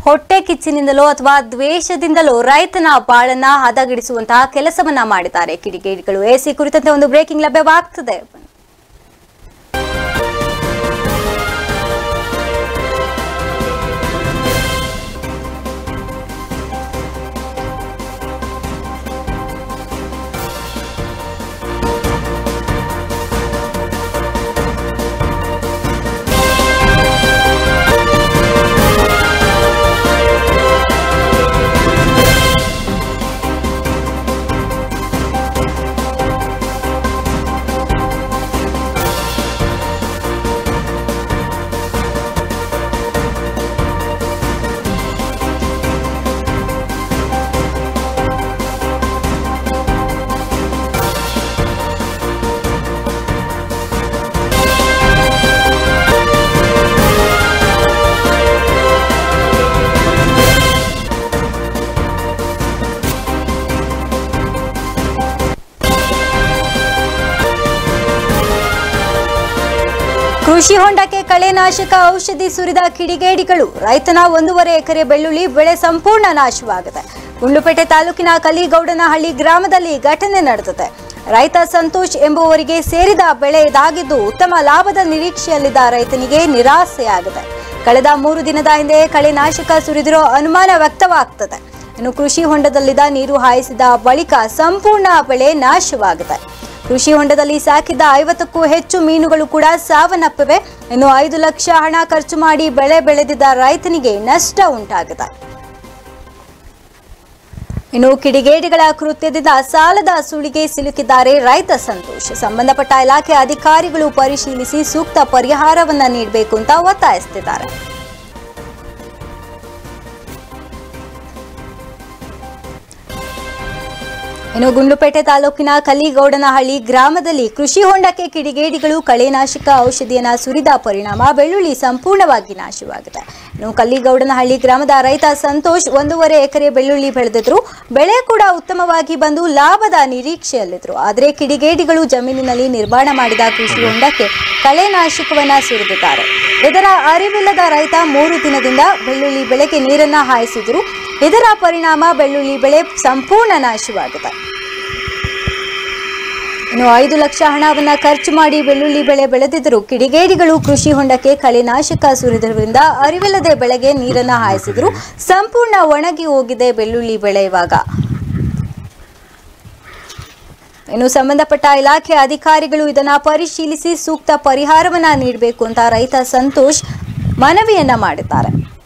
ಹೊಟ್ಟೆ ಕಿಚ್ಚಿನಿಂದಲೋ ಅಥವಾ ದ್ವೇಷದಿಂದಲೋ ರೈತನ ಬಾಳನ್ನ ಹದಗಿಡಿಸುವಂತಹ ಕೆಲಸವನ್ನ ಮಾಡಿದ್ದಾರೆ ಕಿಡಿಗೇಡಿಗಳು ಎಸಿ ಕುರಿತಂತೆ ಒಂದು ಬ್ರೇಕಿಂಗ್ ಲಭ್ಯವಾಗ್ತದೆ ಕೃಷಿ ಹೊಂಡಕ್ಕೆ ಕಳೆನಾಶಕ ಔಷಧಿ ಸುರಿದ ಕಿಡಿಗೇಡಿಗಳು ರೈತನ ಒಂದೂವರೆ ಎಕರೆ ಬೆಳ್ಳುಳ್ಳಿ ಬೆಳೆ ಸಂಪೂರ್ಣ ನಾಶವಾಗಿದೆ ಗುಂಡ್ಲುಪೇಟೆ ತಾಲೂಕಿನ ಕಲಿಗೌಡನಹಳ್ಳಿ ಗ್ರಾಮದಲ್ಲಿ ಘಟನೆ ನಡೆದಿದೆ ರೈತ ಸಂತೋಷ್ ಎಂಬುವರಿಗೆ ಸೇರಿದ ಬೆಳೆ ಇದಾಗಿದ್ದು ಉತ್ತಮ ಲಾಭದ ನಿರೀಕ್ಷೆಯಲ್ಲಿದ್ದ ರೈತನಿಗೆ ನಿರಾಸೆಯಾಗಿದೆ ಕಳೆದ ಮೂರು ದಿನದ ಹಿಂದೆ ಕಳೆನಾಶಕ ಸುರಿದಿರೋ ಅನುಮಾನ ವ್ಯಕ್ತವಾಗ್ತದೆ ಇನ್ನು ಕೃಷಿ ಹೊಂಡದಲ್ಲಿದ್ದ ನೀರು ಹಾಯಿಸಿದ ಬಳಿಕ ಸಂಪೂರ್ಣ ಬೆಳೆ ನಾಶವಾಗಿದೆ ಕೃಷಿ ಹೊಂಡದಲ್ಲಿ ಸಾಕಿದ್ದ ಐವತ್ತಕ್ಕೂ ಹೆಚ್ಚು ಮೀನುಗಳು ಕೂಡ ಸಾವನ್ನಪ್ಪಿವೆ ಇನ್ನು ಐದು ಲಕ್ಷ ಹಣ ಖರ್ಚು ಮಾಡಿ ಬೆಳೆ ಬೆಳೆದಿದ್ದ ರೈತನಿಗೆ ನಷ್ಟ ಉಂಟಾಗಿದೆ ಇನ್ನು ಕಿಡಿಗೇಡಿಗಳ ಕೃತ್ಯದಿಂದ ಸಾಲದ ಸುಳಿಗೆ ಸಿಲುಕಿದ್ದಾರೆ ರೈತ ಸಂತೋಷ್ ಸಂಬಂಧಪಟ್ಟ ಇಲಾಖೆ ಅಧಿಕಾರಿಗಳು ಪರಿಶೀಲಿಸಿ ಸೂಕ್ತ ಪರಿಹಾರವನ್ನ ನೀಡಬೇಕು ಅಂತ ಒತ್ತಾಯಿಸುತ್ತಿದ್ದಾರೆ ಇನ್ನು ಗುಂಡ್ಲುಪೇಟೆ ತಾಲೂಕಿನ ಕಲ್ಲಿಗೌಡನಹಳ್ಳಿ ಗ್ರಾಮದಲ್ಲಿ ಕೃಷಿ ಹೊಂಡಕ್ಕೆ ಕಿಡಿಗೇಡಿಗಳು ಕಳೆನಾಶಕ ಔಷಧಿಯನ್ನ ಸುರಿದ ಪರಿಣಾಮ ಬೆಳ್ಳುಳ್ಳಿ ಸಂಪೂರ್ಣವಾಗಿ ನಾಶವಾಗಿದೆ ಇನ್ನು ಕಲ್ಲಿಗೌಡನಹಳ್ಳಿ ಗ್ರಾಮದ ರೈತ ಸಂತೋಷ್ ಒಂದೂವರೆ ಎಕರೆ ಬೆಳ್ಳುಳ್ಳಿ ಬೆಳೆದಿದ್ರು ಬೆಳೆ ಕೂಡ ಉತ್ತಮವಾಗಿ ಬಂದು ಲಾಭದ ನಿರೀಕ್ಷೆಯಲ್ಲಿದ್ರು ಆದರೆ ಕಿಡಿಗೇಡಿಗಳು ಜಮೀನಿನಲ್ಲಿ ನಿರ್ಮಾಣ ಮಾಡಿದ ಕೃಷಿ ಹೊಂಡಕ್ಕೆ ಕಳೆನಾಶಕವನ್ನ ಸುರಿದಿದ್ದಾರೆ ಇದರ ಅರಿವಿಲ್ಲದ ರೈತ ಮೂರು ದಿನದಿಂದ ಬೆಳ್ಳುಳ್ಳಿ ಬೆಳೆಗೆ ನೀರನ್ನ ಹಾಯಿಸಿದ್ರು ಇದರ ಪರಿಣಾಮ ಬೆಳ್ಳುಳ್ಳಿ ಬೆಳೆ ಸಂಪೂರ್ಣ ನಾಶವಾಗಿದೆ ಇನ್ನು ಐದು ಲಕ್ಷ ಹಣವನ್ನ ಖರ್ಚು ಮಾಡಿ ಬೆಳ್ಳುಳ್ಳಿ ಬೆಳೆ ಬೆಳೆದಿದ್ದರು ಕಿಡಿಗೇಡಿಗಳು ಕೃಷಿ ಹೊಂಡಕ್ಕೆ ಕಳೆನಾಶಕ ಸುರಿದಿರುವುದರಿಂದ ಅರಿವಿಲ್ಲದೆ ಬೆಳೆಗೆ ನೀರನ್ನ ಹಾಯಿಸಿದ್ರು ಸಂಪೂರ್ಣ ಒಣಗಿ ಹೋಗಿದೆ ಬೆಳ್ಳುಳ್ಳಿ ಬೆಳೆ ಇವಾಗ ಇನ್ನು ಸಂಬಂಧಪಟ್ಟ ಇಲಾಖೆ ಅಧಿಕಾರಿಗಳು ಇದನ್ನ ಪರಿಶೀಲಿಸಿ ಸೂಕ್ತ ಪರಿಹಾರವನ್ನ ನೀಡಬೇಕು ಅಂತ ರೈತ ಸಂತೋಷ್ ಮನವಿಯನ್ನ ಮಾಡಿದ್ದಾರೆ